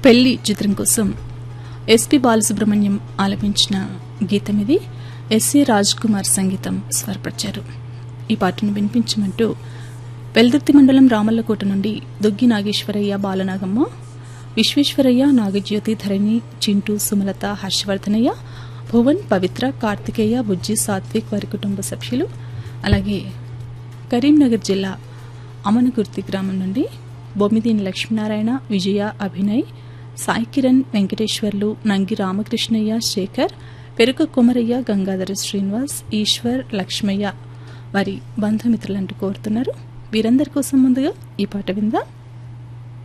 పెళ్లి చిత్రం కోసం ఎస్పి బాలసుబ్రహ్మణ్యం ఆలపించిన గీతం ఇది ఎస్సి రాజ్ కుమార్ సంగీతం స్వరపరిచారు ఈ పాటను వినిపించమంటూ వెల్దుర్తి మండలం రామల్లకోట నుండి దుగ్గి నాగేశ్వరయ్య బాలనాగమ్మ విశ్వేశ్వరయ్య నాగజ్యోతి ధరణి చింటూ సుమలత హర్షవర్ధనయ్య భువన్ పవిత్ర కార్తికేయ బుజ్జి సాత్విక్ వారి కుటుంబ సభ్యులు అలాగే కరీంనగర్ జిల్లా అమనగుర్తి గ్రామం నుండి బొమ్మిదిని లక్ష్మీనారాయణ విజయ అభినయ్ సాయి కిరణ్ వెంకటేశ్వర్లు నంగి రామకృష్ణయ్య శేఖర్ పెరుక కుమరయ్య గంగాధర శ్రీనివాస్ ఈశ్వర్ లక్ష్మయ్య వారి బంధుమిత్రులంటూ కోరుతున్నారు వీరందరి కోసం ముందుగా ఈ పాట విందాం